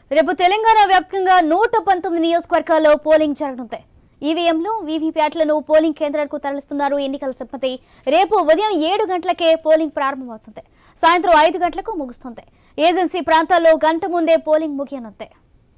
రేపు తెలంగాణ వ్యాప్తంగా నూట పంతొమ్మిది నియోజకవర్గాల్లో పోలింగ్ జరగనుంది ఈవీఎంలు వీవీప్యాట్లను పోలింగ్ కేంద్రాలకు తరలిస్తున్నారు ఎన్నికల సిబ్బంది రేపు ఉదయం ఏడు గంటలకే పోలింగ్ ప్రారంభమవుతుంది సాయంత్రం ఐదు గంటలకు ముగుస్తుంది ఏజెన్సీ ప్రాంతాల్లో గంట ముందే పోలింగ్ ముగియనుంది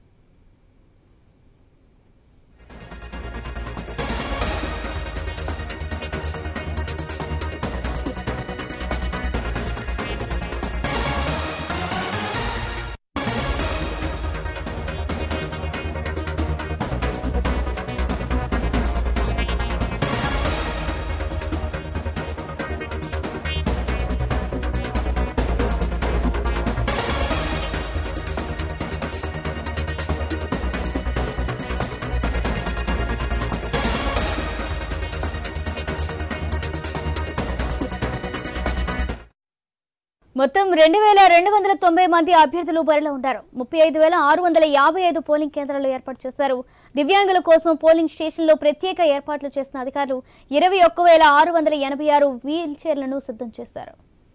మొత్తం రెండు వేల రెండు వందల తొంభై మంది అభ్యర్థులు బరిలో ఉన్నారు ముప్పై ఐదు వేల ఆరు వందల యాభై ఐదు పోలింగ్ కేంద్రాలు ఏర్పాటు చేశారు దివ్యాంగుల కోసం పోలింగ్ స్టేషన్లో ప్రత్యేక ఏర్పాట్లు చేసిన అధికారులు ఇరవై ఒక్క వేల ఆరు వందల ఎనభై ఆరు వీల్ చైర్లను సిద్ధం చేశారు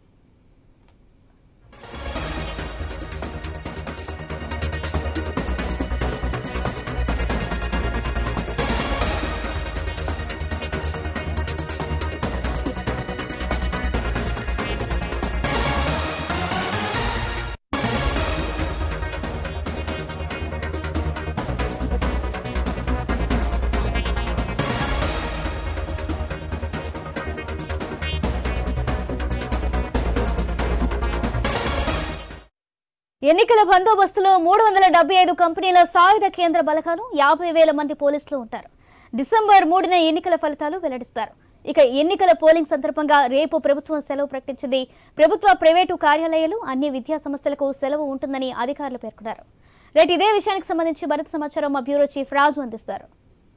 ఎన్నికల బందోబస్తులో మూడు వందల డెబ్బై ఐదు కంపెనీల సాయుధ కేంద్ర బలగాలు యాభై వేల మంది పోలీసులు ఉంటారు డిసెంబర్ మూడున ఎన్నికల ఫలితాలు వెల్లడిస్తారు ఇక ఎన్నికల పోలింగ్ సందర్భంగా రేపు ప్రభుత్వం సెలవు ప్రకటించింది ప్రభుత్వ ప్రైవేటు కార్యాలయాలు అన్ని విద్యా సంస్థలకు సెలవు ఉంటుందని అధికారులు పేర్కొన్నారు రేటు ఇదే విషయానికి సంబంధించి మరింత సమాచారం మా బ్యూరో చీఫ్ రాజు అందిస్తారు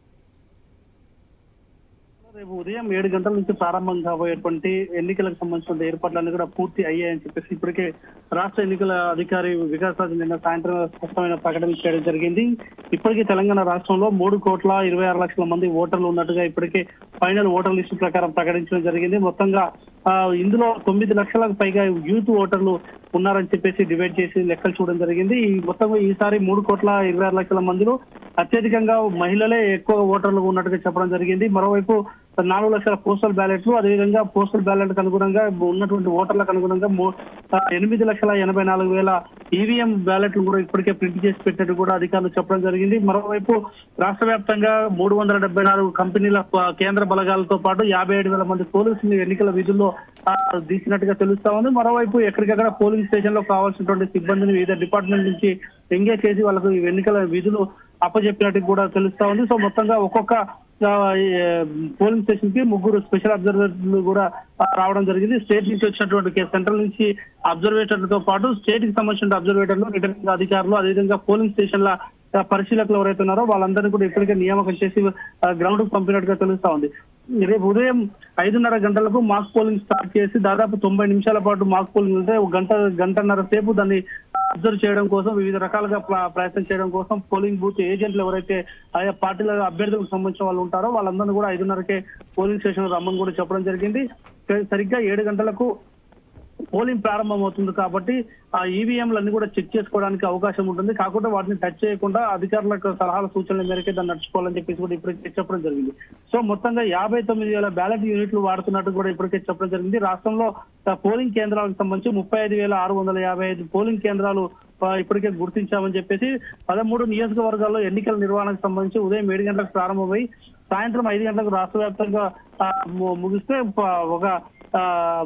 రేపు ఉదయం ఏడు గంటల నుంచి ప్రారంభం కాబోయేటువంటి ఎన్నికలకు సంబంధించిన ఏర్పాట్లన్నీ కూడా పూర్తి అయ్యాయని చెప్పేసి ఇప్పటికే రాష్ట్ర ఎన్నికల అధికారి వికాస్ రాజు నిన్న సాయంత్రం స్పష్టమైన ప్రకటన చేయడం జరిగింది ఇప్పటికే తెలంగాణ రాష్ట్రంలో మూడు కోట్ల ఇరవై ఆరు లక్షల మంది ఓటర్లు ఉన్నట్టుగా ఇప్పటికే ఫైనల్ ఓటర్ లిస్టు ప్రకారం ప్రకటించడం జరిగింది మొత్తంగా ఆ, ఇందులో తొమ్మిది లక్షలకు పైగా యూత్ ఓటర్లు ఉన్నారని చెప్పేసి డివైడ్ చేసి లెక్కలు చూడడం జరిగింది ఈ మొత్తం ఈసారి మూడు కోట్ల ఇరవై ఆరు లక్షల మందిలో అత్యధికంగా మహిళలే ఎక్కువ ఓటర్లు ఉన్నట్టుగా చెప్పడం జరిగింది మరోవైపు నాలుగు లక్షల పోస్టల్ బ్యాలెట్లు అదేవిధంగా పోస్టల్ బ్యాలెట్ అనుగుణంగా ఉన్నటువంటి ఓటర్లకు అనుగుణంగా మూ- ఆ, ఎనిమిది లక్షల ఎనభై నాలుగు వేల ఈవీఎం బ్యాలెట్లు కూడా ఇప్పటికే ప్రింట్ చేసి పెట్టినట్టు కూడా అధికారులు చెప్పడం జరిగింది మరోవైపు రాష్ట్ర వ్యాప్తంగా మూడు వందల డెబ్బై నాలుగు కంపెనీల ప- కేంద్ర బలగాలతో పాటు యాభై ఏడు వేల మంది పోలీసులు ఎన్నికల విధుల్లో ఆ, తీసినట్టుగా తెలుస్తా ఉంది మరోవైపు ఎక్కడికక్కడ పోలింగ్ స్టేషన్ లో కావాల్సినటువంటి సిబ్బందిని వివిధ డిపార్ట్మెంట్ నుంచి ఎంగేజ్ చేసి వాళ్ళకు ఈ ఎన్నికల విధులు అప్పచెప్పినట్టు కూడా తెలుస్తా ఉంది సో మొత్తంగా ఒక్కొక్క ఆ, ఈ, పోలింగ్ స్టేషన్ కి ముగ్గురు స్పెషల్ అబ్జర్వర్లు కూడా ఆ, రావడం జరిగింది స్టేట్ నుంచి వచ్చినటువంటి కే- సెంట్రల్ నుంచి అబ్జర్వేటర్లతో పాటు స్టేట్ కి సంబంధించిన అబ్జర్వేటర్లు రిటర్నింగ్ అధికారులు అదేవిధంగా పోలింగ్ స్టేషన్ల ఆ, పరిశీలకులు ఎవరైతే ఉన్నారో వాళ్ళందరినీ కూడా ఇప్పటికే నియామకం చేసి గ్రౌండ్ కు పంపినట్టుగా తెలుస్తా ఉంది రేపు ఉదయం ఐదున్నర గంటలకు మాక్ పోలింగ్ స్టార్ట్ చేసి దాదాపు తొంభై నిమిషాల పాటు మాక్ పోలింగ్ ఉంటే ఒక గంట గంటన్నర సేపు దాన్ని అబ్జర్వ్ చేయడం కోసం వివిధ రకాలుగా ప్ర- ప్రయత్నం చేయడం కోసం పోలింగ్ బూత్ ఏజెంట్లు ఎవరైతే ఆయా పార్టీల అభ్యర్థులకు సంబంధించిన వాళ్ళు ఉంటారో వాళ్ళందరినీ కూడా ఐదున్నరకే పోలింగ్ స్టేషన్ రమ్మని కూడా చెప్పడం జరిగింది సరి- సరిగ్గా ఏడు గంటలకు పోలింగ్ ప్రారంభం అవుతుంది కాబట్టి ఆ ఈవీఎంలన్నీ కూడా చెక్ చేసుకోవడానికి అవకాశం ఉంటుంది కాకుండా వాటిని టచ్ చేయకుండా అధికారులకు సలహాల సూచనల మేరకే దాన్ని నడుచుకోవాలని చెప్పేసి కూడా ఇప్పటికే చెప్పడం జరిగింది సో మొత్తంగా యాభై తొమ్మిది వేల బ్యాలెట్ యూనిట్లు వాడుతున్నట్టు కూడా ఇప్పటికే చెప్పడం జరిగింది రాష్ట్రంలో ఆ, పోలింగ్ కేంద్రాలకు సంబంధించి ముప్పై ఐదు వేల ఆరు వందల యాభై ఐదు పోలింగ్ కేంద్రాలు ఆ, ఇప్పటికే గుర్తించామని చెప్పేసి పదమూడు నియోజకవర్గాల్లో ఎన్నికల నిర్వహణకు సంబంధించి ఉదయం ఏడు గంటలకు ప్రారంభమై సాయంత్రం ఐదు గంటలకు రాష్ట్ర వ్యాప్తంగా ఆ, ము- ముగిస్తే ప- ఒక ఆ,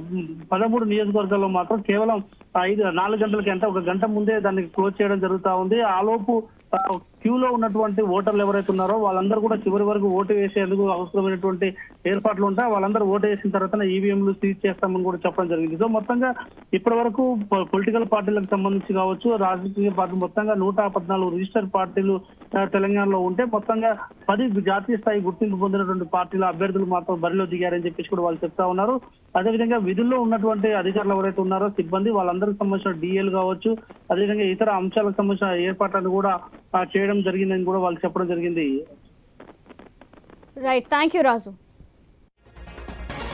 పదమూడు నియోజకవర్గాల్లో మాత్రం కేవలం ఐదు నాలుగు గంటలకి అంటే ఒక గంట ముందే దాన్ని క్లోజ్ చేయడం జరుగుతా ఉంది ఆలోపు ఆ, క్యూలో ఉన్నటువంటి ఓటర్లు ఎవరైతే ఉన్నారో వాళ్ళందరూ కూడా చివరి వరకు ఓటు వేసేందుకు అవసరమైనటువంటి ఏర్పాట్లు ఉంటాయి వాళ్ళందరూ ఓటు వేసిన తర్వాత ఈవీఎంలు సీజ్ చేస్తామని కూడా చెప్పడం జరిగింది సో మొత్తంగా ఇప్పటి వరకు పొలిటికల్ పార్టీలకు సంబంధించి కావచ్చు రాజకీయ పార్టీ మొత్తంగా నూట పద్నాలుగు రిజిస్టర్ పార్టీలు ఆ, తెలంగాణలో ఉంటే మొత్తంగా పది జాతీయ స్థాయి గుర్తింపు పొందినటువంటి పార్టీల అభ్యర్థులు మాత్రం బరిలో దిగారని చెప్పేసి కూడా వాళ్ళు చెప్తా ఉన్నారు అదేవిధంగా విధుల్లో ఉన్నటువంటి అధికారులు ఎవరైతే ఉన్నారో సిబ్బంది వాళ్ళందరికీ సంబంధించిన డిఎల్ కావచ్చు అదేవిధంగా ఇతర అంశాలకు సంబంధించిన ఏర్పాట్లను కూడా ఆ, చేయడం జరిగిందని కూడా వాళ్ళు చెప్పడం జరిగింది రైట్ థ్యాంక్ యూ రాజు